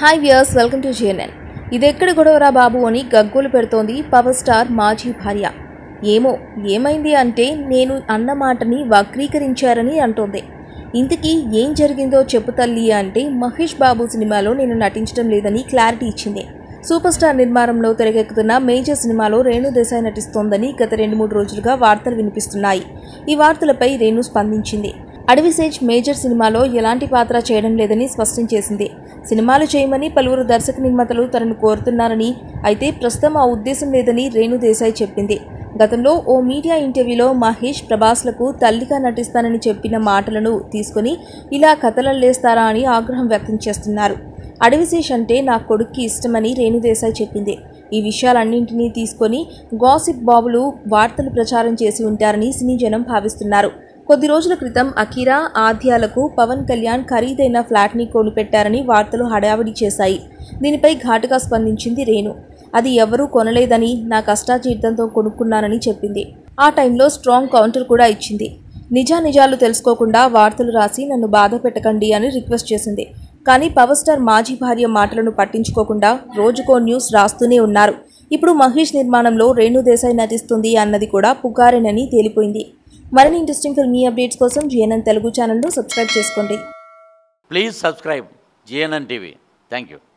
hi viewers welcome to GNN ఇదెక్కడి గొడవరా బాబు అని గగ్గోలు పెడుతోంది పవర్ స్టార్ మాజీ భార్య ఏమో ఏమైంది అంటే నేను అన్న మాటని వక్రీకరించారని అంటోంది ఇంతకీ ఏం జరిగిందో చెప్పు తల్లి అంటే మహేష్ బాబు సినిమాలో నేను నటించడం లేదని క్లారిటీ ఇచ్చింది సూపర్ స్టార్ నిర్మాణంలో తెరకెక్కుతున్న మేజర్ సినిమాలో రేణు దేశాయ్ నటిస్తోందని గత రెండు మూడు రోజులుగా వార్తలు వినిపిస్తున్నాయి ఈ వార్తలపై రేణు స్పందించింది అడవిసేజ్ మేజర్ సినిమాలో ఎలాంటి పాత్ర చేయడం లేదని స్పష్టం చేసింది సినిమాలు చేయమని పలువురు దర్శక నిర్మాతలు తనను కోరుతున్నారని అయితే ప్రస్తుతం ఆ ఉద్దేశం లేదని రేణు దేశాయ్ చెప్పింది గతంలో ఓ మీడియా ఇంటర్వ్యూలో మహేష్ ప్రభాస్లకు తల్లిగా నటిస్తానని చెప్పిన మాటలను తీసుకుని ఇలా కథలల్లేస్తారా అని ఆగ్రహం వ్యక్తం చేస్తున్నారు అడవిశేష్ అంటే నా కొడుక్కి ఇష్టమని రేణుదేశాయ్ చెప్పింది ఈ విషయాలన్నింటినీ తీసుకొని గాసిప్ బాబులు వార్తలు ప్రచారం చేసి ఉంటారని సినీ జనం భావిస్తున్నారు కొద్ది రోజుల క్రితం అఖీరా ఆద్యాలకు పవన్ కళ్యాణ్ ఖరీదైన ఫ్లాట్ని కొనిపెట్టారని వార్తలు హడావిడి చేశాయి దీనిపై ఘాటుగా స్పందించింది రేణు అది ఎవరూ కొనలేదని నా కష్టాజీతంతో కొనుక్కున్నానని చెప్పింది ఆ టైంలో స్ట్రాంగ్ కౌంటర్ కూడా ఇచ్చింది నిజానిజాలు తెలుసుకోకుండా వార్తలు రాసి నన్ను బాధ పెట్టకండి అని రిక్వెస్ట్ చేసింది కానీ పవర్ స్టార్ మాజీ భార్య మాటలను పట్టించుకోకుండా రోజుకో న్యూస్ రాస్తూనే ఉన్నారు ఇప్పుడు మహేష్ నిర్మాణంలో రేణు దేశాయ్ నటిస్తుంది అన్నది కూడా పుకారేనని తేలిపోయింది మరిన్ని ఇంట్రెస్టింగ్ ఫిల్మీ అప్డేట్స్ కోసం జిఎన్ఎన్ తెలుగు ఛానల్ను సబ్స్క్రైబ్ చేసుకోండి please subscribe GNN TV thank you